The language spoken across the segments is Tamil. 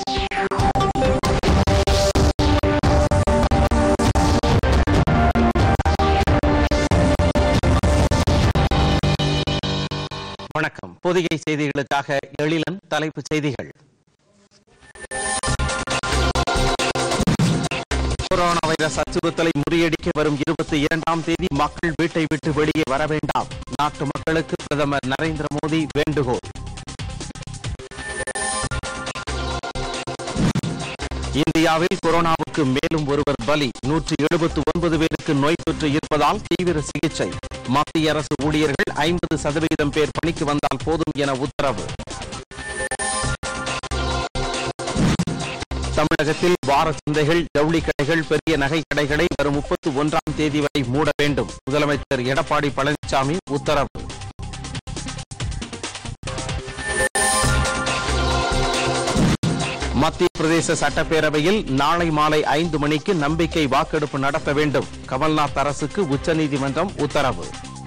வணக்கம் பொதிகை செய்திகளுக்காக எழிலன் தலைப்புச் செய்திகள் கொரோனா வைரஸ் அச்சுறுத்தலை முறியடிக்க வரும் இருபத்தி இரண்டாம் தேதி மக்கள் வீட்டை விட்டு வெளியே வர வேண்டாம் நாட்டு மக்களுக்கு பிரதமர் நரேந்திர மோடி வேண்டுகோள் இந்தியாவில் கொரோனாவுக்கு மேலும் ஒருவர் பலி நூற்றி எழுபத்து ஒன்பது பேருக்கு நோய் தொற்று இருப்பதால் தீவிர சிகிச்சை மத்திய அரசு ஊழியர்கள் ஐம்பது சதவிகிதம் பேர் பணிக்கு வந்தால் போதும் என உத்தரவு தமிழகத்தில் வார சந்தைகள் ஜவுளி கடைகள் பெரிய நகை கடைகளை வரும் முப்பத்தி ஒன்றாம் தேதி வரை மூட வேண்டும் முதலமைச்சர் எடப்பாடி பழனிசாமி உத்தரவு மத்திய பிரதேச சட்டப்பேரவையில் நாளை மாலை ஐந்து மணிக்கு நம்பிக்கை வாக்கெடுப்பு நடத்த வேண்டும் கமல்நாத் அரசுக்கு உச்சநீதிமன்றம் உத்தரவு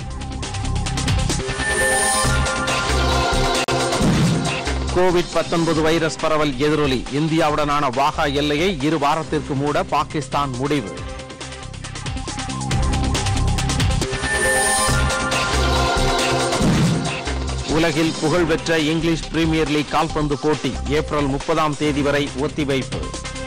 கோவிட் 19 வைரஸ் பரவல் எதிரொலி இந்தியாவுடனான வாகா எல்லையை இரு வாரத்திற்கு மூட பாகிஸ்தான் முடிவு உலகில் புகழ்பெற்ற இங்கிலீஷ் பிரீமியர் லீக் கால்பந்து போட்டி ஏப்ரல் முப்பதாம் தேதி வரை ஒத்திவைப்பு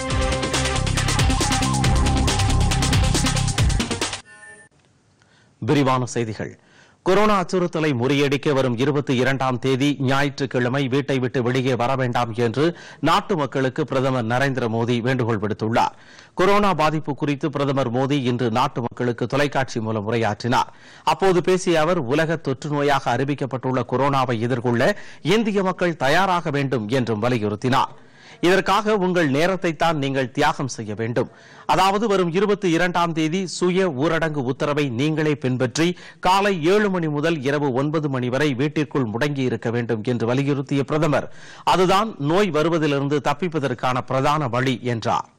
விரிவான செய்திகள் கொரோனா அச்சுறுத்தலை முறியடிக்க வரும் இருபத்தி இரண்டாம் தேதி ஞாயிற்றுக்கிழமை வீட்டை விட்டு வெளியே வர வேண்டாம் என்று நாட்டு மக்களுக்கு பிரதமர் நரேந்திர மோடி வேண்டுகோள் விடுத்துள்ளார் கொரோனா பாதிப்பு குறித்து பிரதமர் மோடி இன்று நாட்டு மக்களுக்கு தொலைக்காட்சி மூலம் உரையாற்றினார் அப்போது பேசிய அவர் உலக தொற்று நோயாக அறிவிக்கப்பட்டுள்ள கொரோனாவை எதிர்கொள்ள இந்திய மக்கள் தயாராக வேண்டும் என்றும் வலியுறுத்தினார் இதற்காக உங்கள் நேரத்தை தான் நீங்கள் தியாகம் செய்ய வேண்டும் அதாவது வரும் இருபத்தி இரண்டாம் தேதி சுய ஊரடங்கு உத்தரவை நீங்களே பின்பற்றி காலை ஏழு மணி முதல் இரவு ஒன்பது மணி வரை வீட்டிற்குள் முடங்கி இருக்க வேண்டும் என்று வலியுறுத்திய பிரதமர் அதுதான் நோய் வருவதிலிருந்து தப்பிப்பதற்கான பிரதான வழி என்றார்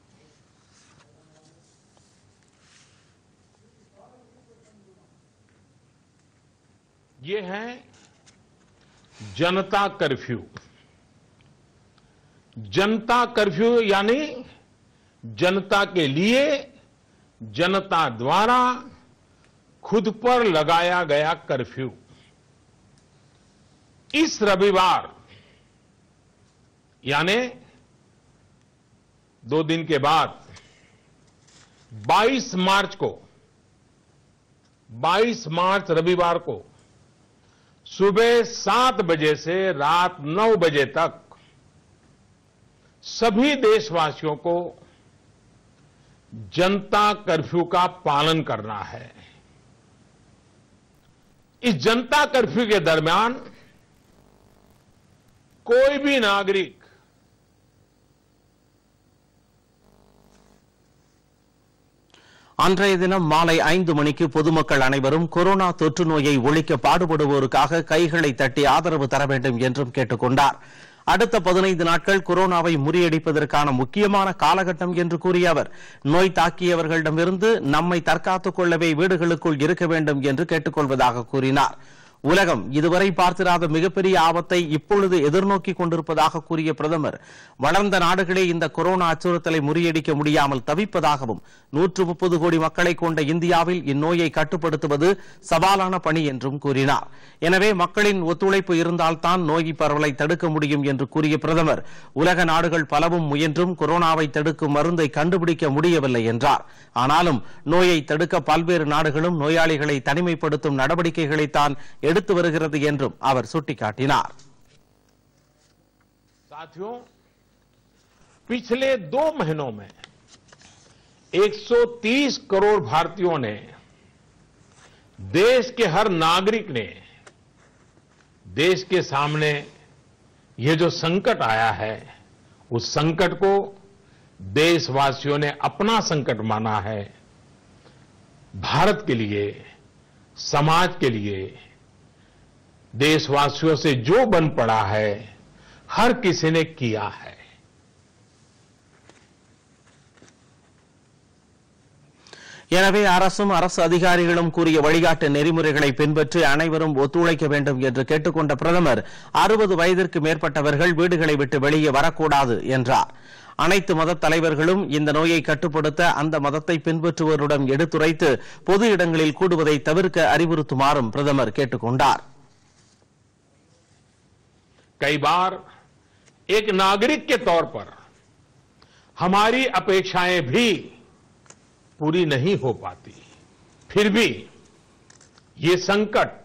ये है जनता कर्फ्यू जनता कर्फ्यू यानी जनता के लिए जनता द्वारा खुद पर लगाया गया कर्फ्यू इस रविवार यानी दो दिन के बाद 22 मार्च को 22 मार्च रविवार को सुबह सात बजे से रात नौ बजे तक सभी देशवासियों को जनता कर्फ्यू का पालन करना है इस जनता कर्फ्यू के दरमियान कोई भी नागरिक அன்றைய தினம் மாலை ஐந்து மணிக்கு பொதுமக்கள் அனைவரும் கொரோனா தொற்று நோயை ஒழிக்க பாடுபடுவோருக்காக கைகளை தட்டி ஆதரவு தர வேண்டும் என்றும் கேட்டுக் கொண்டார் அடுத்த பதினைந்து நாட்கள் கொரோனாவை முறியடிப்பதற்கான முக்கியமான காலகட்டம் என்று கூறிய அவர் நோய் தாக்கியவர்களிடமிருந்து நம்மை தற்காத்துக் கொள்ளவே வீடுகளுக்குள் இருக்க வேண்டும் என்று கேட்டுக் கொள்வதாக கூறினார் உலகம் இதுவரை பார்த்திராத மிகப்பெரிய ஆபத்தை இப்பொழுது எதிர்நோக்கிக் கொண்டிருப்பதாக கூறிய பிரதமர் வளர்ந்த நாடுகளே இந்த கொரோனா அச்சுறுத்தலை முறியடிக்க முடியாமல் தவிப்பதாகவும் நூற்று முப்பது கோடி மக்களை கொண்ட இந்தியாவில் இந்நோயை கட்டுப்படுத்துவது சவாலான பணி என்றும் கூறினார் எனவே மக்களின் ஒத்துழைப்பு இருந்தால்தான் நோய் பரவலை தடுக்க முடியும் என்று கூறிய பிரதமர் உலக நாடுகள் பலவும் முயன்றும் கொரோனாவை தடுக்கும் மருந்தை கண்டுபிடிக்க முடியவில்லை என்றார் ஆனாலும் நோயை தடுக்க பல்வேறு நாடுகளும் நோயாளிகளை தனிமைப்படுத்தும் நடவடிக்கைகளைத்தான் எடுத்து வருகிறது என்றும் அவர் சுட்டிக்காட்டினார் साथियों पिछले दो महीनों में 130 करोड़ भारतीयों ने देश के हर नागरिक ने देश के सामने ये जो संकट आया है उस संकट को देशवासियों ने अपना संकट माना है भारत के लिए समाज के लिए देशवासियों से जो बन पड़ा है हर किसी ने किया है எனவே அரசும் அரசு அதிகாரிகளும் கூறிய வழிகாட்டு நெறிமுறைகளை பின்பற்றி அனைவரும் ஒத்துழைக்க வேண்டும் என்று கேட்டுக்கொண்ட பிரதமர் அறுபது வயதிற்கு மேற்பட்டவர்கள் வீடுகளை விட்டு வெளியே வரக்கூடாது என்றார் அனைத்து மத தலைவர்களும் இந்த நோயை கட்டுப்படுத்த அந்த மதத்தை பின்பற்றுவோருடன் எடுத்துரைத்து பொது இடங்களில் கூடுவதை தவிர்க்க அறிவுறுத்துமாறும் பிரதமர் கேட்டுக் கொண்டார் कई बार एक नागरिक के तौर पर हमारी अपेक्षाएं भी पूरी नहीं हो पाती फिर भी ये संकट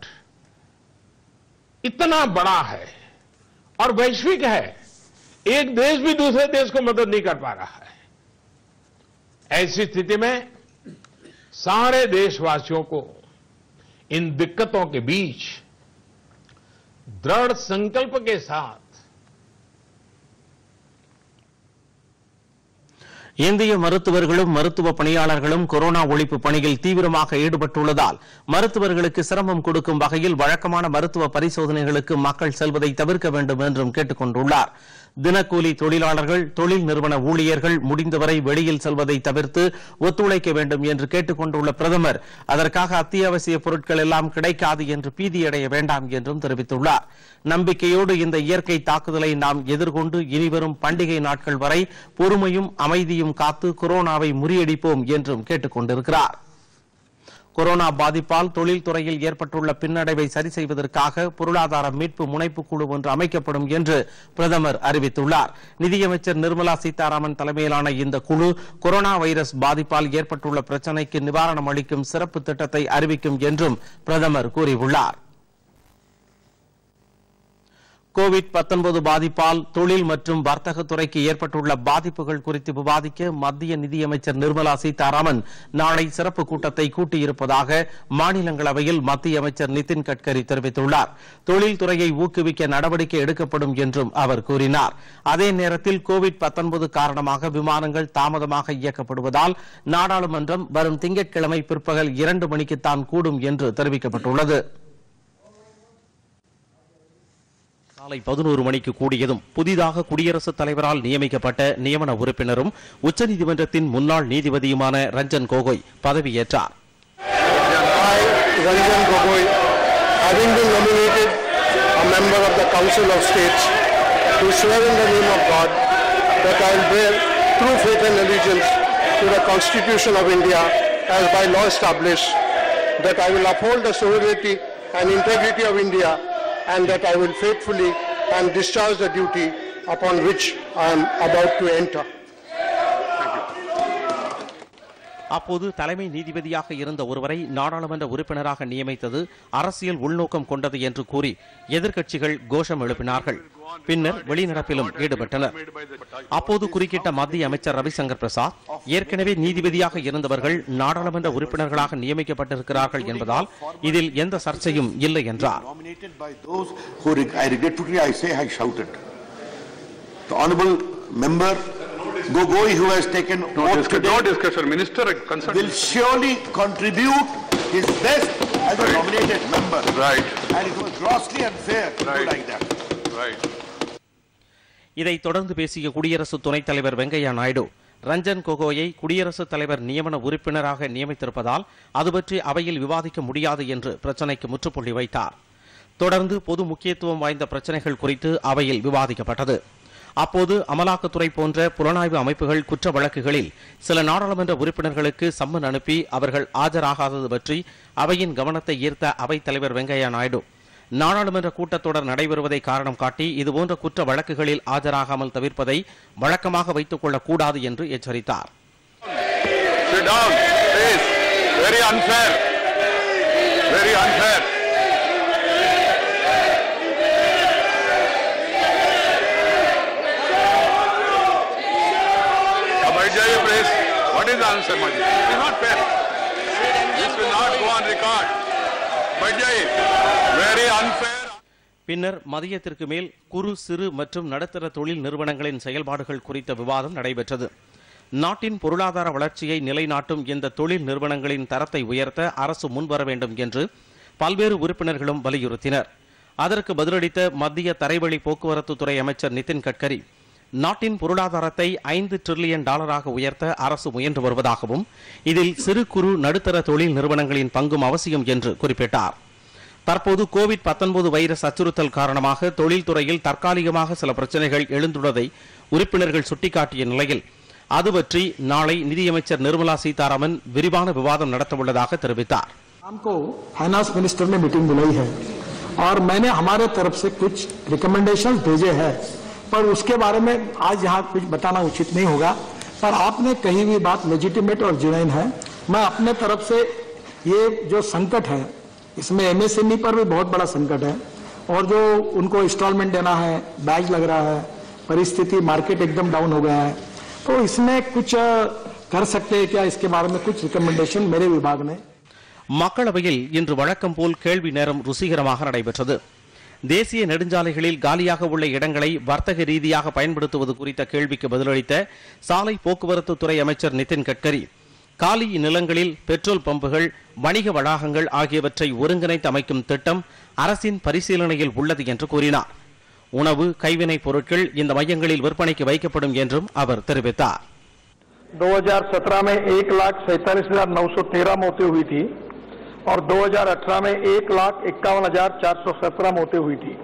इतना बड़ा है और वैश्विक है एक देश भी दूसरे देश को मदद नहीं कर पा रहा है ऐसी स्थिति में सारे देशवासियों को इन दिक्कतों के बीच दृढ़ संकल्प के साथ இந்திய மருத்துவர்களும் மருத்துவ பணியாளர்களும் கொரோனா ஒழிப்பு பணியில் தீவிரமாக ஈடுபட்டுள்ளதால் மருத்துவர்களுக்கு சிரமம் கொடுக்கும் வகையில் வழக்கமான மருத்துவ பரிசோதனைகளுக்கு மக்கள் செல்வதை தவிர்க்க வேண்டும் என்றும் கேட்டுக் கொண்டுள்ளார் தினக்கூலி தொழிலாளர்கள் தொழில் நிறுவன ஊழியர்கள் முடிந்தவரை வெளியில் செல்வதை தவிர்த்து ஒத்துழைக்க வேண்டும் என்று கேட்டுக் கொண்டுள்ள பிரதமர் அதற்காக அத்தியாவசிய பொருட்கள் எல்லாம் கிடைக்காது என்று பீதியடைய வேண்டாம் என்றும் தெரிவித்துள்ளார் நம்பிக்கையோடு இந்த இயற்கை தாக்குதலை நாம் எதிர்கொண்டு இனிவரும் பண்டிகை நாட்கள் வரை பொறுமையும் அமைதியும் காத்து கொரோனாவை முறியடிப்போம் என்றும் கேட்டுக் கொண்டிருக்கிறார் கொரோனா பாதிப்பால் தொழில்துறையில் ஏற்பட்டுள்ள பின்னடைவை சரி செய்வதற்காக பொருளாதார மீட்பு முனைப்பு குழு ஒன்று அமைக்கப்படும் என்று பிரதமர் அறிவித்துள்ளார் நிதியமைச்சர் நிர்மலா சீதாராமன் தலைமையிலான இந்த குழு கொரோனா வைரஸ் பாதிப்பால் ஏற்பட்டுள்ள பிரச்சினைக்கு நிவாரணம் அளிக்கும் சிறப்பு திட்டத்தை அறிவிக்கும் என்றும் பிரதமர் கூறியுள்ளார் கோவிட் 19 பாதிப்பால் தொழில் மற்றும் வர்த்தக துறைக்கு ஏற்பட்டுள்ள பாதிப்புகள் குறித்து விவாதிக்க மத்திய நிதியமைச்சர் நிர்மலா சீதாராமன் நாளை சிறப்பு கூட்டத்தை கூட்டியிருப்பதாக மாநிலங்களவையில் மத்திய அமைச்சர் நிதின் கட்கரி தெரிவித்துள்ளார் தொழில்துறையை ஊக்குவிக்க நடவடிக்கை எடுக்கப்படும் என்றும் அவர் கூறினார் அதே நேரத்தில் கோவிட் 19 காரணமாக விமானங்கள் தாமதமாக இயக்கப்படுவதால் நாடாளுமன்றம் வரும் திங்கட்கிழமை பிற்பகல் இரண்டு மணிக்குத்தான் கூடும் என்று தெரிவிக்கப்பட்டுள்ளது காலை பதினோரு மணிக்கு கூடியதும் புதிதாக குடியரசுத் தலைவரால் நியமிக்கப்பட்ட நியமன உறுப்பினரும் உச்சநீதிமன்றத்தின் முன்னாள் நீதிபதியுமான ரஞ்சன் கோகோய் பதவியேற்றார் I, Ranjan Gogoi, having been nominated a member of the Council of States, do swear in the name of God that I will bear true faith and allegiance to the Constitution of India as by law established, that I will uphold the sovereignty and integrity of India, and that I will faithfully and discharge the duty upon which I am about to enter. அப்போது தலைமை நீதிபதியாக இருந்த ஒருவரை நாடாளுமன்ற உறுப்பினராக நியமித்தது அரசியல் உள்நோக்கம் கொண்டது என்று கூறி எதிர்க்கட்சிகள் கோஷம் எழுப்பினார்கள் பின்னர் வெளிநடப்பிலும் ஈடுபட்டனர் அப்போது குறுக்கிட்ட மத்திய அமைச்சர் ரவிசங்கர் பிரசாத் ஏற்கனவே நீதிபதியாக இருந்தவர்கள் நாடாளுமன்ற உறுப்பினர்களாக நியமிக்கப்பட்டிருக்கிறார்கள் என்பதால் இதில் எந்த சர்ச்சையும் இல்லை என்றார் nominated by those who, reg- I regretfully I say I shouted. The honorable member Gogoi who has taken No oath discussion, no today discussion, minister concerned. will surely contribute his best as a Right. nominated member. Right, And it was grossly unfair to do Right. like that. right. இதைத் தொடர்ந்து பேசிய குடியரசு துணைத் தலைவர் வெங்கையா நாயுடு ரஞ்சன் கோகோயை குடியரசுத் தலைவர் நியமன உறுப்பினராக நியமித்திருப்பதால் அது பற்றி அவையில் விவாதிக்க முடியாது என்று பிரச்சினைக்கு முற்றுப்புள்ளி வைத்தார் தொடர்ந்து பொது முக்கியத்துவம் வாய்ந்த பிரச்சினைகள் குறித்து அவையில் விவாதிக்கப்பட்டது அப்போது அமலாக்கத்துறை போன்ற புலனாய்வு அமைப்புகள் குற்ற வழக்குகளில் சில நாடாளுமன்ற உறுப்பினர்களுக்கு சம்மன் அனுப்பி அவர்கள் ஆஜராகாதது பற்றி அவையின் கவனத்தை ஈர்த்த அவைத் தலைவர் வெங்கையா நாயுடு நாடாளுமன்ற கூட்டத்தொடர் நடைபெறுவதை காரணம் காட்டி இதுபோன்ற குற்ற வழக்குகளில் ஆஜராகாமல் தவிர்ப்பதை வழக்கமாக வைத்துக் கொள்ளக்கூடாது என்று எச்சரித்தார் Sit down, please. Very unfair. Very unfair. अब बैठ जाइए प्लीज व्हाट इज आंसर माजी it is not fair this will not go on record बैठ जाइए वेरी अनफेयर பின்னர் மதியத்திற்கு மேல் குறு சிறு மற்றும் நடுத்தர தொழில் நிறுவனங்களின் செயல்பாடுகள் குறித்த விவாதம் நடைபெற்றது நாட்டின் பொருளாதார வளர்ச்சியை நிலைநாட்டும் இந்த தொழில் நிறுவனங்களின் தரத்தை உயர்த்த அரசு முன்வர வேண்டும் என்று பல்வேறு உறுப்பினர்களும் வலியுறுத்தினர் அதற்கு பதிலளித்த மத்திய தரைவழி போக்குவரத்து துறை அமைச்சர் நிதின் கட்கரி நாட்டின் பொருளாதாரத்தை ஐந்து டிரில்லியன் டாலராக உயர்த்த அரசு முயன்று வருவதாகவும் இதில் சிறு குறு நடுத்தர தொழில் நிறுவனங்களின் பங்கும் அவசியம் என்று குறிப்பிட்டார் தற்போது கோவிட் 19 வைரஸ் அச்சுறுத்தல் காரணமாக தொழில்துறையில் தற்காலிகமாக சில பிரச்சனைகள் எழுந்துள்ளதை உறுப்பினர்கள் சுட்டிக்காட்டிய நிலையில் அது பற்றி நாளை நிதியமைச்சர் நிர்மலா சீதாராமன் விரிவான விவாதம் நடத்தவுள்ளதாக தெரிவித்தார் शाम को फाइनेंस मिनिस्टर ने मीटिंग बुलाई है और मैंने हमारे तरफ से कुछ रिकमेंडेशन भेजे हैं पर उसके बारे में आज यहाँ कुछ बताना उचित नहीं होगा पर आपने कही हुई बात लेजिटिमेट और जुनैन है मैं अपने तरफ से ये जो संकट है इसमें एमएसएमई पर भी बहुत बड़ा संकट है और जो उनको इंस्टॉलमेंट देना है बैज लग रहा है परिस्थिति मार्केट एकदम डाउन हो गया है तो इसमें कुछ अ, कर सकते हैं क्या इसके बारे में कुछ रिकमेंडेशन मेरे विभाग ने மக்களவையில் இன்று வழக்கம் போல் கேள்வி நேரம் ருசிகரமாக நடைபெற்றது தேசிய நெடுஞ்சாலைகளில் காலியாக உள்ள இடங்களை வர்த்தக ரீதியாக பயன்படுத்துவது குறித்த கேள்விக்கு பதிலளித்த சாலை போக்குவரத்து துறை அமைச்சர் நிதின் கட்கரி காலி நிலங்களில் பெட்ரோல் பம்புகள் வணிக வளாகங்கள் ஆகியவற்றை ஒருங்கிணைத்து அமைக்கும் திட்டம் அரசின் பரிசீலனையில் உள்ளது என்று கூறினார் உணவு கைவினைப் பொருட்கள் இந்த மையங்களில் விற்பனைக்கு வைக்கப்படும் என்றும் அவர் தெரிவித்தார் 2017 में एक लाख सैतालीस हजार नौ सौ तेरह मौतें हुई थी और 2018 में एक लाख इक्यावन हजार चार सौ सत्रह मौतें हुई थी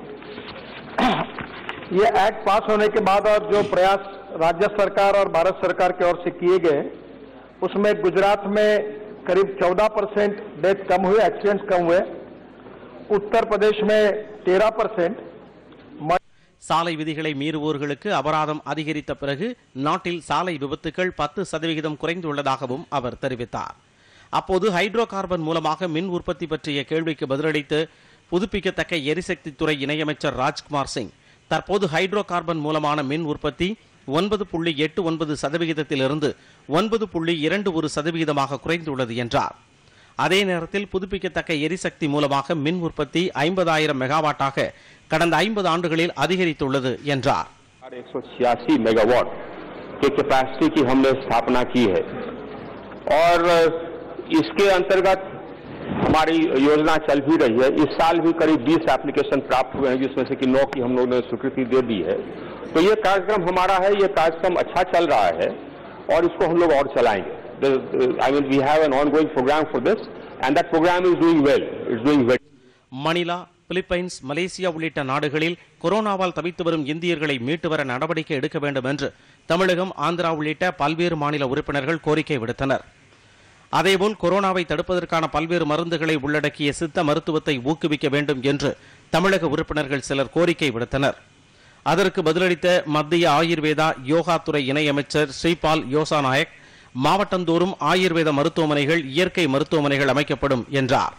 ये एक्ट पास होने के बाद और जो प्रयास राज्य सरकार और भारत सरकार की ओर से किए गए उसमें गुजरात में करीब 14 परसेंट डेथ कम हुए एक्सीडेंट्स कम हुए उत्तर प्रदेश में 13 परसेंट சாலை விதிகளை மீறுவோர்களுக்கு அபராதம் அதிகரித்த பிறகு நாட்டில் சாலை விபத்துகள் பத்து சதவிகிதம் குறைந்துள்ளதாகவும் அவர் தெரிவித்தார் அப்போது ஹைட்ரோ கார்பன் மூலமாக மின் உற்பத்தி பற்றிய கேள்விக்கு பதிலளித்து புதுப்பிக்கத்தக்க எரிசக்தி துறை இணையமைச்சர் ராஜ்குமார் சிங் தற்போது ஹைட்ரோ கார்பன் மூலமான மின் உற்பத்தி ஒன்பது புள்ளி எட்டு ஒன்பது சதவிகிதத்திலிருந்து ஒன்பது புள்ளி இரண்டு ஒரு சதவிகிதமாக குறைந்துள்ளது என்றார் அதே நேரத்தில் புதுப்பிக்கத்தக்க எரிசக்தி மூலமாக மின் உற்பத்தி ஐம்பதாயிரம் மெகாவாட்டாக கடந்த ஐம்பது ஆண்டுகளில் அதிகரித்துள்ளது என்றார் एक सौ छियासी मेगावाट के कैपेसिटी की हमने स्थापना की है और इसके अंतर्गत हमारी योजना चल भी रही है इस साल भी करीब 20 एप्लीकेशन प्राप्त हुए हैं जिसमें से कि 9 की हम लोगों ने स्वीकृति दे दी है तो ये कार्यक्रम हमारा है ये कार्यक्रम अच्छा चल रहा है और इसको हम लोग और चलाएंगे I mean we have an ongoing program for this and that program is doing well it's doing well Manila Philippines Malaysia உள்ளிட்ட நாடுகளில் கொரோனாவால் தவித்து வரும் இந்தியர்களை மீட்டு வர நடவடிக்கை எடுக்க வேண்டும் என்று தமிழகம் ஆந்திரா உள்ளிட்ட பல்வேறு மாநில உறுப்பினர்கள் கோரிக்கை விடுத்தனர் அதேபோல் கொரோனாவை தடுப்பதற்கான பல்வேறு மருந்துகளை உள்ளடக்கிய சித்த மருத்துவத்தை ஊக்குவிக்க வேண்டும் என்று தமிழக உறுப்பினர்கள் சிலர் கோரிக்கை விடுத்தனர் அதற்கு பதிலளித்த மத்திய ஆயுர்வேதா யோகா துறை இணையமைச்சர் ஸ்ரீபால் யோசா நாயக் மாவட்டந்தோறும் ஆயுர்வேத மருத்துவமனைகள் இயற்கை மருத்துவமனைகள் அமைக்கப்படும் என்றார்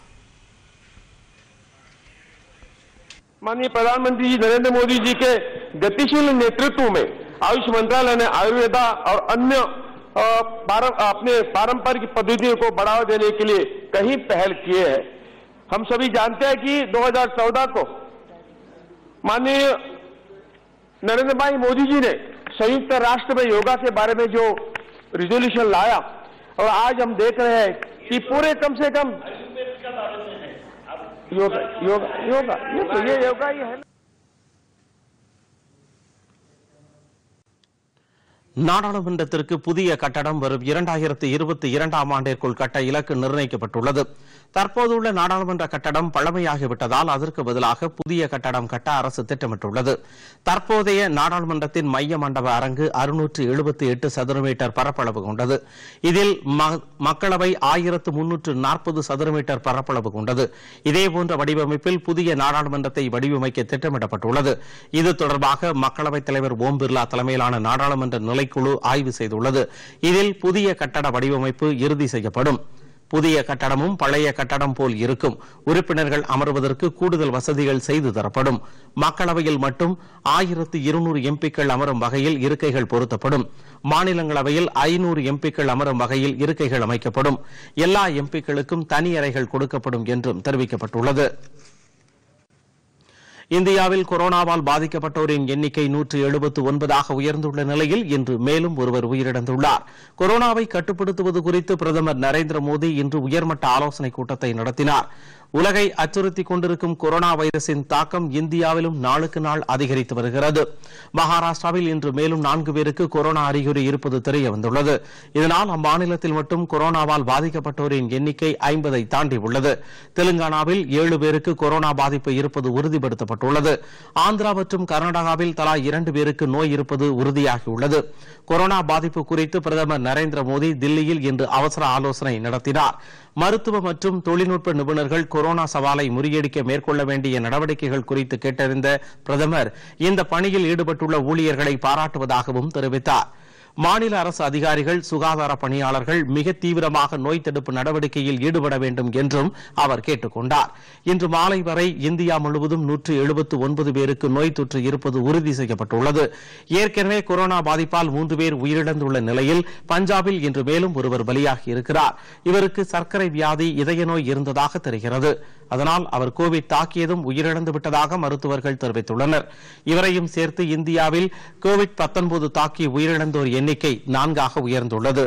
माननीय प्रधानमंत्री जी नरेंद्र मोदी जी के गतिशील नेतृत्व में आयुष मंत्रालय ने आयुर्वेदा और अन्य अ, पारं- अपने पारंपरिक पद्धतियों को बढ़ावा देने के लिए कई पहल किए हैं हम सभी जानते हैं कि 2014 को माननीय नरेंद्र भाई मोदी जी ने संयुक्त राष्ट्र में योगा के बारे में जो रिजोल्यूशन लाया और आज हम देख रहे हैं कि पूरे कम से कम योगा योगा योगा ये तो ये योगा ही है ना நாடாளுமன்றத்திற்கு புதிய கட்டடம் வரும் இரண்டாயிரத்து இருபத்தி இரண்டாம் ஆண்டிற்குள் கட்ட இலக்கு நிர்ணயிக்கப்பட்டுள்ளது தற்போதுள்ள நாடாளுமன்ற கட்டடம் பழமையாகிவிட்டதால் அதற்கு பதிலாக புதிய கட்டடம் கட்ட அரசு திட்டமிட்டுள்ளது தற்போதைய நாடாளுமன்றத்தின் மைய மண்டப அரங்கு அறுநூற்று எழுபத்தி எட்டு சதுர மீட்டர் பரப்பளவு கொண்டது இதில் ம- மக்களவை ஆயிரத்து முன்னூற்று நாற்பது சதுர மீட்டர் பரப்பளவு கொண்டது இதேபோன்ற வடிவமைப்பில் புதிய நாடாளுமன்றத்தை வடிவமைக்க திட்டமிடப்பட்டுள்ளது இது தொடர்பாக மக்களவைத் தலைவர் ஓம் பிர்லா தலைமையிலான நாடாளுமன்ற நிலைக்குழு ஆய்வு செய்துள்ளது இதில் புதிய கட்டட வடிவமைப்பு இறுதி செய்யப்படும் புதிய கட்டடமும் பழைய கட்டடம் போல் இருக்கும் உறுப்பினர்கள் அமர்வதற்கு கூடுதல் வசதிகள் செய்து தரப்படும் மக்களவையில் மட்டும் ஆயிரத்து இருநூறு எம்பிக்கள் அமரும் வகையில் இருக்கைகள் பொருத்தப்படும் மாநிலங்களவையில் ஐநூறு எம்பிக்கள் அமரும் வகையில் இருக்கைகள் அமைக்கப்படும் எல்லா எம்பிக்களுக்கும் தனி அறைகள் கொடுக்கப்படும் என்றும் தெரிவிக்கப்பட்டுள்ளது இந்தியாவில் கொரோனாவால் பாதிக்கப்பட்டோரின் எண்ணிக்கை நூற்று எழுபத்து ஒன்பதாக உயர்ந்துள்ள நிலையில் இன்று மேலும் ஒருவர் உயிரிழந்துள்ளார் கொரோனாவை கட்டுப்படுத்துவது குறித்து பிரதமர் நரேந்திர மோடி இன்று உயர்மட்ட ஆலோசனைக் கூட்டத்தை நடத்தினார் உலகை அச்சுறுத்திக் கொண்டிருக்கும் கொரோனா வைரஸின் தாக்கம் இந்தியாவிலும் நாளுக்கு நாள் அதிகரித்து வருகிறது மகாராஷ்டிராவில் இன்று மேலும் நான்கு பேருக்கு கொரோனா அறிகுறி இருப்பது தெரிய வந்துள்ளது இதனால் அம்மாநிலத்தில் மட்டும் கொரோனாவால் பாதிக்கப்பட்டோரின் எண்ணிக்கை ஐம்பதை தாண்டி உள்ளது தெலுங்கானாவில் ஏழு பேருக்கு கொரோனா பாதிப்பு இருப்பது உறுதிப்படுத்தப்பட்டுள்ளது ஆந்திரா மற்றும் கர்நாடகாவில் தலா இரண்டு பேருக்கு நோய் இருப்பது உறுதியாகியுள்ளது கொரோனா பாதிப்பு குறித்து பிரதமர் நரேந்திர மோடி தில்லியில் இன்று அவசர ஆலோசனை நடத்தினார் மருத்துவ மற்றும் தொழில்நுட்ப நிபுணர்கள் கொரோனா சவாலை முறியடிக்க மேற்கொள்ள வேண்டிய நடவடிக்கைகள் குறித்து கேட்டறிந்த பிரதமர் இந்த பணியில் ஈடுபட்டுள்ள ஊழியர்களை பாராட்டுவதாகவும் தெரிவித்தார் மாநில அரசு அதிகாரிகள் சுகாதார பணியாளர்கள் மிக தீவிரமாக நோய் தடுப்பு நடவடிக்கையில் ஈடுபட வேண்டும் என்றும் அவர் கேட்டுக் கொண்டார் இன்று மாலை வரை இந்தியா முழுவதும் நூற்று எழுபத்து ஒன்பது பேருக்கு நோய் தொற்று இருப்பது உறுதி செய்யப்பட்டுள்ளது ஏற்கனவே கொரோனா பாதிப்பால் மூன்று பேர் உயிரிழந்துள்ள நிலையில் பஞ்சாபில் இன்று மேலும் ஒருவர் பலியாகி இருக்கிறார் இவருக்கு சர்க்கரை வியாதி இதய நோய் இருந்ததாக தெரிகிறது அதனால் அவர் கோவிட் தாக்கியதும் உயிரிழந்து விட்டதாக மருத்துவர்கள் தெரிவித்துள்ளனர் இவரையும் சேர்த்து இந்தியாவில் கோவிட் 19 தாக்கி உயிரிழந்தோர் எண்ணிக்கை நான்காக உயர்ந்துள்ளது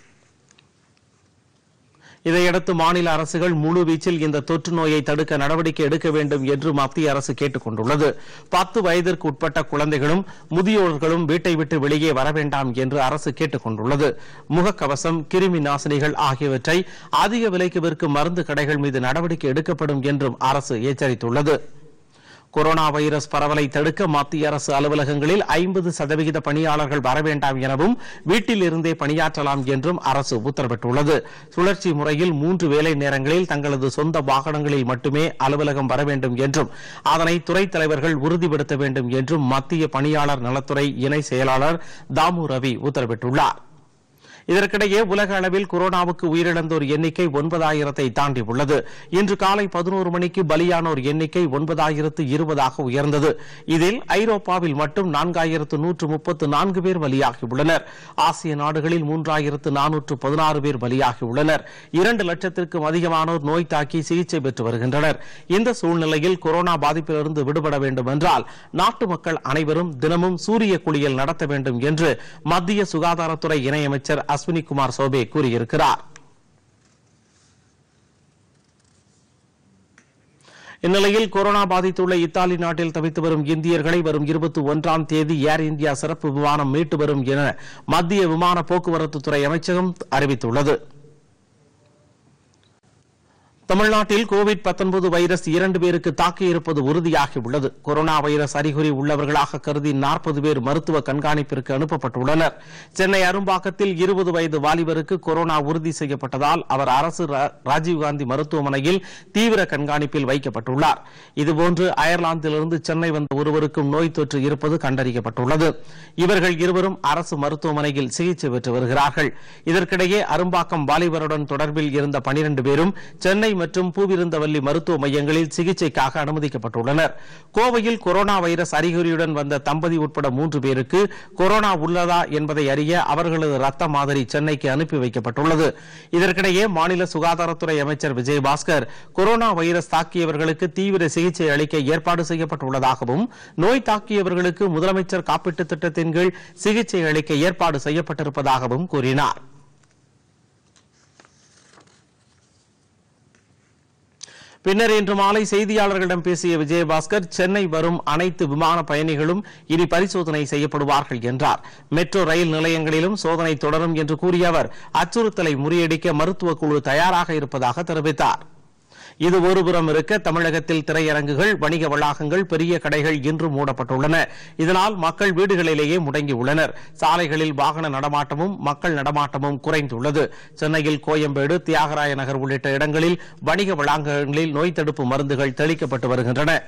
இதையடுத்து மாநில அரசுகள் முழு வீச்சில் இந்த தொற்று நோயை தடுக்க நடவடிக்கை எடுக்க வேண்டும் என்று மத்திய அரசு கேட்டுக் கொண்டுள்ளது பத்து வயதிற்கு உட்பட்ட குழந்தைகளும் முதியோர்களும் வீட்டை விட்டு வெளியே வர வேண்டாம் என்று அரசு கேட்டுக் கொண்டுள்ளது முகக்கவசம் கிருமி நாசினிகள் ஆகியவற்றை அதிக விலைக்கு விற்கும் மருந்து கடைகள் மீது நடவடிக்கை எடுக்கப்படும் என்றும் அரசு எச்சரித்துள்ளது கொரோனா வைரஸ் பரவலை தடுக்க மத்திய அரசு அலுவலகங்களில் ஐம்பது சதவிகித பணியாளர்கள் வர வேண்டாம் எனவும் வீட்டில் இருந்தே பணியாற்றலாம் என்றும் அரசு உத்தரவிட்டுள்ளது சுழற்சி முறையில் மூன்று வேலை நேரங்களில் தங்களது சொந்த வாகனங்களில் மட்டுமே அலுவலகம் வர வேண்டும் என்றும் அதனை துறைத் தலைவர்கள் உறுதிப்படுத்த வேண்டும் என்றும் மத்திய பணியாளர் நலத்துறை இணை செயலாளர் தாமு ரவி உத்தரவிட்டுள்ளார் இதற்கிடையே உலக அளவில் கொரோனாவுக்கு உயிரிழந்தோர் எண்ணிக்கை ஒன்பதாயிரத்தை தாண்டி உள்ளது இன்று காலை பதினோரு மணிக்கு பலியானோர் எண்ணிக்கை ஒன்பதாயிரத்து இருபதாக உயர்ந்தது இதில் ஐரோப்பாவில் மட்டும் நான்காயிரத்து நூற்று முப்பத்து நான்கு பேர் பலியாகியுள்ளனர் ஆசிய நாடுகளில் மூன்றாயிரத்து நானூற்று பதினாறு பேர் பலியாகியுள்ளனர் இரண்டு லட்சத்திற்கும் அதிகமானோர் நோய் தாக்கி சிகிச்சை பெற்று வருகின்றனர் இந்த சூழ்நிலையில் கொரோனா பாதிப்பிலிருந்து விடுபட வேண்டும் என்றால் நாட்டு மக்கள் அனைவரும் தினமும் சூரிய குளியல் நடத்த வேண்டும் என்று மத்திய சுகாதாரத்துறை இணையமைச்சர் அஸ்வினி குமார் சௌபே கூறியிருக்கிறார் இந்நிலையில் கொரோனா பாதித்துள்ள இத்தாலி நாட்டில் தவித்து வரும் இந்தியர்களை வரும் இருபத்தி ஒன்றாம் தேதி ஏர் இந்தியா சிறப்பு விமானம் மீட்டு வரும் என மத்திய விமான போக்குவரத்து துறை அமைச்சகம் அறிவித்துள்ளது தமிழ்நாட்டில் கோவிட் 19 வைரஸ் இரண்டு பேருக்கு தாக்கியிருப்பது உறுதியாகியுள்ளது கொரோனா வைரஸ் அறிகுறி உள்ளவர்களாக கருதி நாற்பது பேர் மருத்துவ கண்காணிப்பிற்கு அனுப்பப்பட்டுள்ளனர் சென்னை அரும்பாக்கத்தில் இருபது வயது வாலிபருக்கு கொரோனா உறுதி செய்யப்பட்டதால் அவர் அரசு ரா- ராஜீவ்காந்தி மருத்துவமனையில் தீவிர கண்காணிப்பில் வைக்கப்பட்டுள்ளார் இதுபோன்று அயர்லாந்திலிருந்து சென்னை வந்த ஒருவருக்கும் நோய் தொற்று இருப்பது கண்டறியப்பட்டுள்ளது இவர்கள் இருவரும் அரசு மருத்துவமனையில் சிகிச்சை பெற்று வருகிறார்கள் இதற்கிடையே அரும்பாக்கம் வாலிபருடன் தொடர்பில் இருந்த பனிரெண்டு பேரும் சென்னை மற்றும் பூவிருந்தவல்லி மருத்துவ மையங்களில் சிகிச்சைக்காக அனுமதிக்கப்பட்டுள்ளனர் கோவையில் கொரோனா வைரஸ் அறிகுறியுடன் வந்த தம்பதி உட்பட மூன்று பேருக்கு கொரோனா உள்ளதா என்பதை அறிய அவர்களது ரத்த மாதிரி சென்னைக்கு அனுப்பி வைக்கப்பட்டுள்ளது இதற்கிடையே மாநில சுகாதாரத்துறை அமைச்சர் விஜயபாஸ்கர் கொரோனா வைரஸ் தாக்கியவர்களுக்கு தீவிர சிகிச்சை அளிக்க ஏற்பாடு செய்யப்பட்டுள்ளதாகவும் நோய் தாக்கியவர்களுக்கு முதலமைச்சர் காப்பீட்டுத் திட்டத்தின் கீழ் சிகிச்சை அளிக்க ஏற்பாடு செய்யப்பட்டிருப்பதாகவும் கூறினார் பின்னர் இன்று மாலை செய்தியாளர்களிடம் பேசிய விஜயபாஸ்கர் சென்னை வரும் அனைத்து விமான பயணிகளும் இனி பரிசோதனை செய்யப்படுவார்கள் என்றார் மெட்ரோ ரயில் நிலையங்களிலும் சோதனை தொடரும் என்று கூறிய அவர் அச்சுறுத்தலை முறியடிக்க மருத்துவ குழு தயாராக இருப்பதாக தெரிவித்தார் இது ஒருபுறம் இருக்க தமிழகத்தில் திரையரங்குகள் வணிக வளாகங்கள் பெரிய கடைகள் இன்றும் மூடப்பட்டுள்ளன இதனால் மக்கள் வீடுகளிலேயே முடங்கியுள்ளனர் சாலைகளில் வாகன நடமாட்டமும் மக்கள் நடமாட்டமும் குறைந்துள்ளது சென்னையில் கோயம்பேடு தியாகராய நகர் உள்ளிட்ட இடங்களில் வணிக வளாகங்களில் நோய் தடுப்பு மருந்துகள் தெளிக்கப்பட்டு வருகின்றன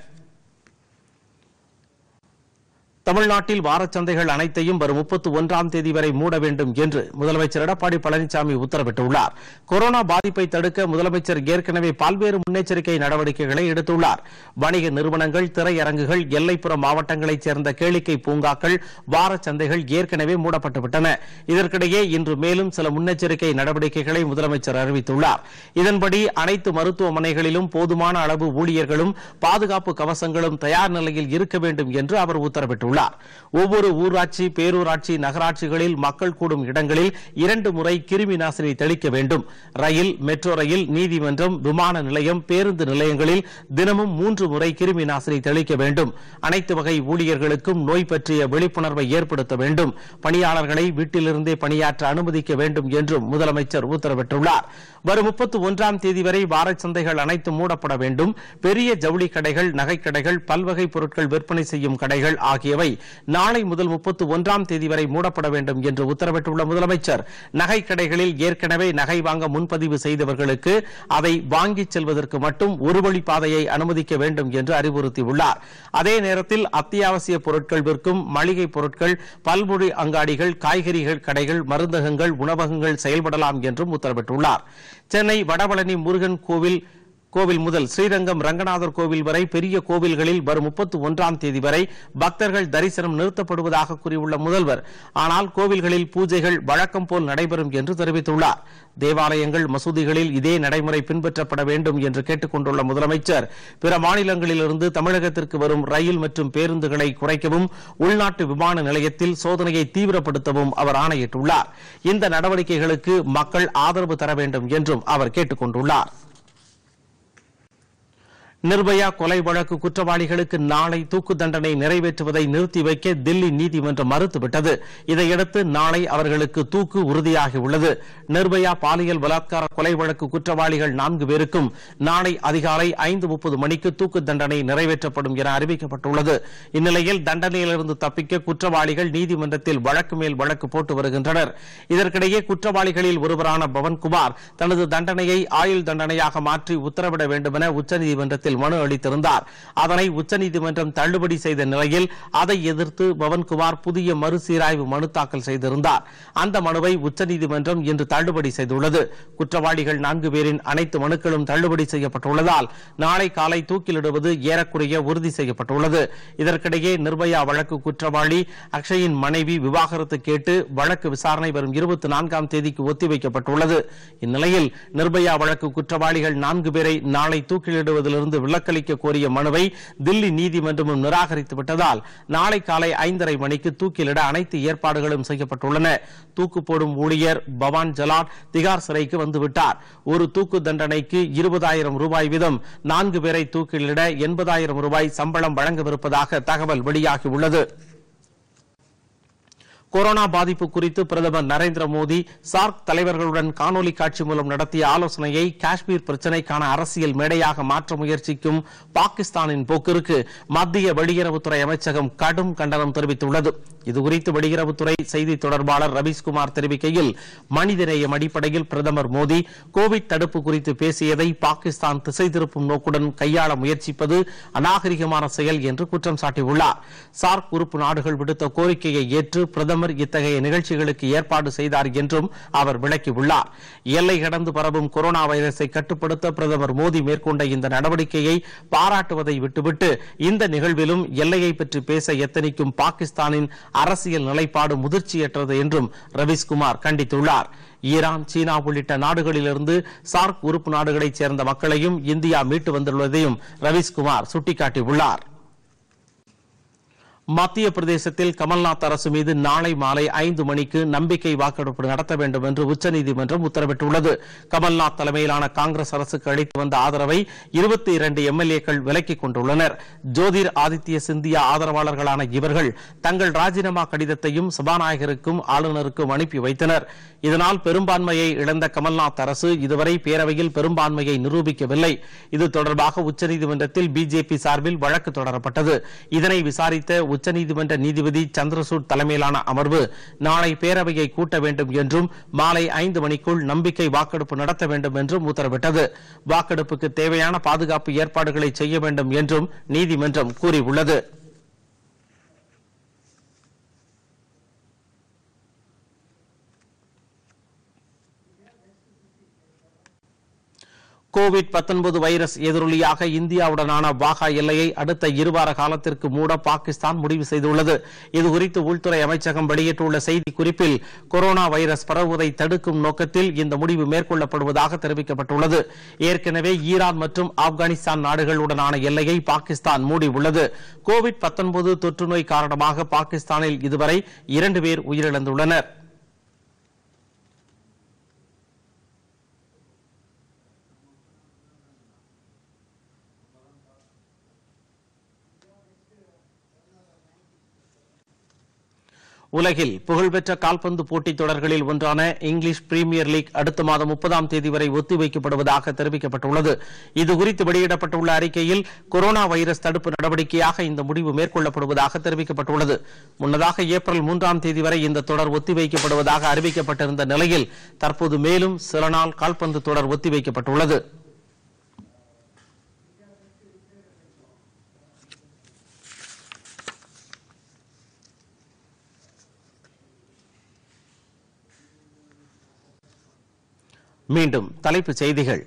தமிழ்நாட்டில் வாரச்சந்தைகள் அனைத்தையும் வரும் முப்பத்தி ஒன்றாம் தேதி வரை மூட வேண்டும் என்று முதலமைச்சர் எடப்பாடி பழனிசாமி உத்தரவிட்டுள்ளார் கொரோனா பாதிப்பை தடுக்க முதலமைச்சர் ஏற்கனவே பல்வேறு முன்னெச்சரிக்கை நடவடிக்கைகளை எடுத்துள்ளார் வணிக நிறுவனங்கள் திரையரங்குகள் எல்லைப்புற மாவட்டங்களைச் சேர்ந்த கேளிக்கை பூங்காக்கள் வாரச்சந்தைகள் ஏற்கனவே மூடப்பட்டுவிட்டன இதற்கிடையே இன்று மேலும் சில முன்னெச்சரிக்கை நடவடிக்கைகளை முதலமைச்சர் அறிவித்துள்ளார் இதன்படி அனைத்து மருத்துவமனைகளிலும் போதுமான அளவு ஊழியர்களும் பாதுகாப்பு கவசங்களும் தயார் நிலையில் இருக்க வேண்டும் என்று அவர் உத்தரவிட்டுள்ளார் தெரிவித்துள்ளார் ஒவ்வொரு ஊராட்சி பேரூராட்சி நகராட்சிகளில் மக்கள் கூடும் இடங்களில் இரண்டு முறை கிருமி நாசினி தெளிக்க வேண்டும் ரயில் மெட்ரோ ரயில் நீதிமன்றம் விமான நிலையம் பேருந்து நிலையங்களில் தினமும் மூன்று முறை கிருமி நாசினி தெளிக்க வேண்டும் அனைத்து வகை ஊழியர்களுக்கும் நோய் பற்றிய விழிப்புணர்வை ஏற்படுத்த வேண்டும் பணியாளர்களை வீட்டிலிருந்தே பணியாற்ற அனுமதிக்க வேண்டும் என்றும் முதலமைச்சர் உத்தரவிட்டுள்ளார் வரும் முப்பத்தி ஒன்றாம் தேதி வரை வாரச் சந்தைகள் அனைத்தும் மூடப்பட வேண்டும் பெரிய ஜவுளி கடைகள் நகைக்கடைகள் பல்வகை பொருட்கள் விற்பனை செய்யும் கடைகள் ஆகியவை நாளை முதல் முப்பத்தி ஒன்றாம் தேதி வரை மூடப்பட வேண்டும் என்று உத்தரவிட்டுள்ள முதலமைச்சர் நகைக் கடைகளில் ஏற்கனவே நகை வாங்க முன்பதிவு செய்தவர்களுக்கு அதை வாங்கிச் செல்வதற்கு மட்டும் ஒரு வழி பாதையை அனுமதிக்க வேண்டும் என்று அறிவுறுத்தியுள்ளார் அதே நேரத்தில் அத்தியாவசிய பொருட்கள் விற்கும் மளிகை பொருட்கள் பல்மொழி அங்காடிகள் காய்கறிகள் கடைகள் மருந்தகங்கள் உணவகங்கள் செயல்படலாம் என்றும் உத்தரவிட்டுள்ளார் சென்னை வடபழனி முருகன் கோவில் கோவில் முதல் ஸ்ரீரங்கம் ரங்கநாதர் கோவில் வரை பெரிய கோவில்களில் வரும் முப்பத்தி ஒன்றாம் தேதி வரை பக்தர்கள் தரிசனம் நிறுத்தப்படுவதாக கூறியுள்ள முதல்வர் ஆனால் கோவில்களில் பூஜைகள் வழக்கம் போல் நடைபெறும் என்று தெரிவித்துள்ளார் தேவாலயங்கள் மசூதிகளில் இதே நடைமுறை பின்பற்றப்பட வேண்டும் என்று கேட்டுக் கொண்டுள்ள முதலமைச்சர் பிற மாநிலங்களிலிருந்து தமிழகத்திற்கு வரும் ரயில் மற்றும் பேருந்துகளை குறைக்கவும் உள்நாட்டு விமான நிலையத்தில் சோதனையை தீவிரப்படுத்தவும் அவர் ஆணையிட்டுள்ளார் இந்த நடவடிக்கைகளுக்கு மக்கள் ஆதரவு தர வேண்டும் என்றும் அவர் கேட்டுக் கொண்டுள்ளார் நிர்பயா கொலை வழக்கு குற்றவாளிகளுக்கு நாளை தூக்கு தண்டனை நிறைவேற்றுவதை நிறுத்தி வைக்க தில்லி நீதிமன்றம் மறுத்துவிட்டது இதையடுத்து நாளை அவர்களுக்கு தூக்கு உறுதியாகியுள்ளது நிர்பயா பாலியல் பலாத்கார கொலை வழக்கு குற்றவாளிகள் நான்கு பேருக்கும் நாளை அதிகாலை ஐந்து முப்பது மணிக்கு தூக்கு தண்டனை நிறைவேற்றப்படும் என அறிவிக்கப்பட்டுள்ளது இந்நிலையில் தண்டனையிலிருந்து தப்பிக்க குற்றவாளிகள் நீதிமன்றத்தில் வழக்கு மேல் வழக்கு போட்டு வருகின்றனர் இதற்கிடையே குற்றவாளிகளில் ஒருவரான பவன்குமார் தனது தண்டனையை ஆயுள் தண்டனையாக மாற்றி உத்தரவிட வேண்டும் என உச்சநீதிமன்றத்தில் மனு அளித்திருந்தார் அதனை உச்சநீதிமன்றம் தள்ளுபடி செய்த நிலையில் அதை எதிர்த்து பவன்குமார் புதிய மறுசீராய்வு மனு தாக்கல் செய்திருந்தார் அந்த மனுவை உச்சநீதிமன்றம் இன்று தள்ளுபடி செய்துள்ளது குற்றவாளிகள் நான்கு பேரின் அனைத்து மனுக்களும் தள்ளுபடி செய்யப்பட்டுள்ளதால் நாளை காலை தூக்கிலிடுவது ஏறக்குறைய உறுதி செய்யப்பட்டுள்ளது இதற்கிடையே நிர்பயா வழக்கு குற்றவாளி அக்ஷயின் மனைவி விவாகரத்து கேட்டு வழக்கு விசாரணை வரும் இருபத்தி நான்காம் தேதிக்கு ஒத்திவைக்கப்பட்டுள்ளது இந்நிலையில் நிர்பயா வழக்கு குற்றவாளிகள் நான்கு பேரை நாளை தூக்கிலிடுவதிலிருந்து விலக்களிக்க கோரிய மனுவை தில்லி நீதிமன்றமும் நிராகரித்து விட்டதால் நாளை காலை ஐந்தரை மணிக்கு தூக்கிலிட அனைத்து ஏற்பாடுகளும் செய்யப்பட்டுள்ளன தூக்கு போடும் ஊழியர் பவான் ஜலாட் திகார் சிறைக்கு வந்துவிட்டார் ஒரு தூக்கு தண்டனைக்கு இருபதாயிரம் ரூபாய் வீதம் நான்கு பேரை தூக்கிலிட எண்பதாயிரம் ரூபாய் சம்பளம் வழங்கவிருப்பதாக தகவல் வெளியாகியுள்ளது கொரோனா பாதிப்பு குறித்து பிரதமர் நரேந்திர மோடி சார்க் தலைவர்களுடன் காணொலி காட்சி மூலம் நடத்திய ஆலோசனையை காஷ்மீர் பிரச்சினைக்கான அரசியல் மேடையாக மாற்ற முயற்சிக்கும் பாகிஸ்தானின் போக்கிற்கு மத்திய வெளியுறவுத்துறை அமைச்சகம் கடும் கண்டனம் தெரிவித்துள்ளது இதுகுறித்து வெளியுறவுத்துறை செய்தி தொடர்பாளர் ரவீஷ்குமார் தெரிவிக்கையில் மனிதநேயம் அடிப்படையில் பிரதமர் மோடி கோவிட் தடுப்பு குறித்து பேசியதை பாகிஸ்தான் திசை திருப்பும் நோக்குடன் கையாள முயற்சிப்பது அநாகரிகமான செயல் என்று குற்றம் சாட்டியுள்ளார் சார்க் உறுப்பு நாடுகள் விடுத்த கோரிக்கையை ஏற்று பிரதமர் இத்தகைய நிகழ்ச்சிகளுக்கு ஏற்பாடு செய்தார் என்றும் அவர் விளக்கியுள்ளார் எல்லை கடந்து பரவும் கொரோனா வைரஸை கட்டுப்படுத்த பிரதமர் மோடி மேற்கொண்ட இந்த நடவடிக்கையை பாராட்டுவதை விட்டுவிட்டு இந்த நிகழ்விலும் எல்லையை பற்றி பேச எத்தனிக்கும் பாகிஸ்தானின் அரசியல் நிலைப்பாடு முதிர்ச்சியற்றது என்றும் ரவீஷ்குமார் கண்டித்துள்ளார் ஈரான் சீனா உள்ளிட்ட நாடுகளிலிருந்து சார்க் உறுப்பு நாடுகளைச் சேர்ந்த மக்களையும் இந்தியா மீட்டு வந்துள்ளதையும் ரவீஷ்குமார் சுட்டிக்காட்டியுள்ளார் மத்திய பிரதேசத்தில் கமல்நாத் அரசு மீது நாளை மாலை ஐந்து மணிக்கு நம்பிக்கை வாக்கெடுப்பு நடத்த வேண்டும் என்று உச்சநீதிமன்றம் உத்தரவிட்டுள்ளது கமல்நாத் தலைமையிலான காங்கிரஸ் அரசுக்கு அளித்து வந்த ஆதரவை இருபத்தி இரண்டு எம்எல்ஏக்கள் விலக்கிக் கொண்டுள்ளனர் ஜோதிர் ஆதித்ய சிந்தியா ஆதரவாளர்களான இவர்கள் தங்கள் ராஜினாமா கடிதத்தையும் சபாநாயகருக்கும் ஆளுநருக்கும் அனுப்பி வைத்தனர் இதனால் பெரும்பான்மையை இழந்த கமல்நாத் அரசு இதுவரை பேரவையில் பெரும்பான்மையை நிரூபிக்கவில்லை இது தொடர்பாக உச்சநீதிமன்றத்தில் பிஜேபி சார்பில் வழக்கு தொடரப்பட்டது இதனை விசாரித்த உச்சநீதிமன்ற நீதிபதி சந்திரசூட் தலைமையிலான அமர்வு நாளை பேரவையை கூட்ட வேண்டும் என்றும் மாலை ஐந்து மணிக்குள் நம்பிக்கை வாக்கெடுப்பு நடத்த வேண்டும் என்றும் உத்தரவிட்டது வாக்கெடுப்புக்கு தேவையான பாதுகாப்பு ஏற்பாடுகளை செய்ய வேண்டும் என்றும் நீதிமன்றம் கூறியுள்ளது கோவிட் 19 வைரஸ் எதிரொலியாக இந்தியாவுடனான வாகா எல்லையை அடுத்த இருவார காலத்திற்கு மூட பாகிஸ்தான் முடிவு செய்துள்ளது இதுகுறித்து உள்துறை அமைச்சகம் வெளியிட்டுள்ள செய்திக்குறிப்பில் கொரோனா வைரஸ் பரவுவதை தடுக்கும் நோக்கத்தில் இந்த முடிவு மேற்கொள்ளப்படுவதாக தெரிவிக்கப்பட்டுள்ளது ஏற்கனவே ஈரான் மற்றும் ஆப்கானிஸ்தான் நாடுகளுடனான எல்லையை பாகிஸ்தான் மூடியுள்ளது கோவிட் 19 தொற்று நோய் காரணமாக பாகிஸ்தானில் இதுவரை இரண்டு பேர் உயிரிழந்துள்ளனர் உலகில் புகழ்பெற்ற கால்பந்து போட்டித் தொடர்களில் ஒன்றான இங்கிலீஷ் பிரீமியர் லீக் அடுத்த மாதம் முப்பதாம் தேதி வரை ஒத்திவைக்கப்படுவதாக தெரிவிக்கப்பட்டுள்ளது இதுகுறித்து வெளியிடப்பட்டுள்ள அறிக்கையில் கொரோனா வைரஸ் தடுப்பு நடவடிக்கையாக இந்த முடிவு மேற்கொள்ளப்படுவதாக தெரிவிக்கப்பட்டுள்ளது முன்னதாக ஏப்ரல் மூன்றாம் தேதி வரை இந்த தொடர் ஒத்திவைக்கப்படுவதாக அறிவிக்கப்பட்டிருந்த நிலையில் தற்போது மேலும் சில நாள் கால்பந்து தொடர் ஒத்திவைக்கப்பட்டுள்ளது மீண்டும் தலைப்புச் செய்திகள்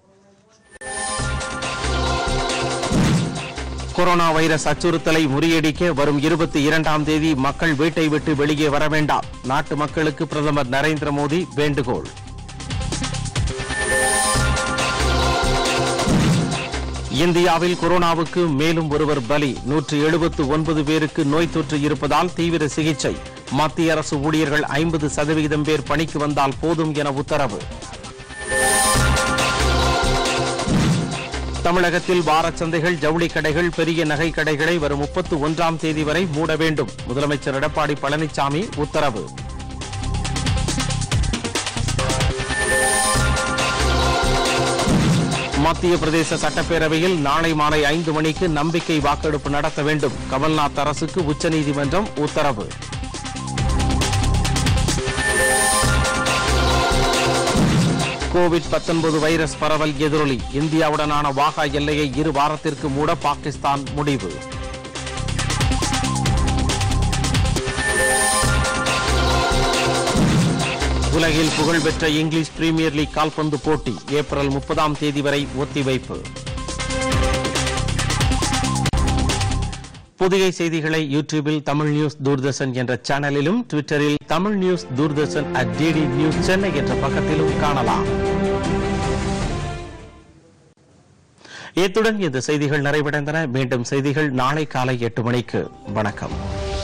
கொரோனா வைரஸ் அச்சுறுத்தலை முறியடிக்க வரும் இருபத்தி இரண்டாம் தேதி மக்கள் வீட்டை விட்டு வெளியே வர வேண்டாம் நாட்டு மக்களுக்கு பிரதமர் நரேந்திர மோடி வேண்டுகோள் இந்தியாவில் கொரோனாவுக்கு மேலும் ஒருவர் பலி நூற்று எழுபத்து ஒன்பது பேருக்கு நோய் தொற்று இருப்பதால் தீவிர சிகிச்சை மத்திய அரசு ஊழியர்கள் ஐம்பது சதவிகிதம் பேர் பணிக்கு வந்தால் போதும் என உத்தரவு தமிழகத்தில் வாரச்சந்தைகள் ஜவுளி கடைகள் பெரிய நகை கடைகளை வரும் முப்பத்து ஒன்றாம் தேதி வரை மூட வேண்டும் முதலமைச்சர் எடப்பாடி பழனிசாமி உத்தரவு மத்திய பிரதேச சட்டப்பேரவையில் நாளை மாலை ஐந்து மணிக்கு நம்பிக்கை வாக்கெடுப்பு நடத்த வேண்டும் கமல்நாத் அரசுக்கு உச்சநீதிமன்றம் உத்தரவு கோவிட் 19 வைரஸ் பரவல் எதிரொலி இந்தியாவுடனான வாகா எல்லையை இரு வாரத்திற்கு மூட பாகிஸ்தான் முடிவு உலகில் புகழ்பெற்ற இங்கிலீஷ் பிரீமியர் லீக் கால்பந்து போட்டி ஏப்ரல் முப்பதாம் தேதி வரை ஒத்திவைப்பு புதிய செய்திகளை யூடியூபில் தமிழ் நியூஸ் தூர்தர்ஷன் என்ற சேனலிலும் ட்விட்டரில் Tamil news Doordarshan at DD news Chennai என்ற பக்கத்திலும் காணலாம் இத்துடன் இந்த செய்திகள் நிறைவடைந்தன மீண்டும் செய்திகள் நாளை காலை எட்டு மணிக்கு வணக்கம்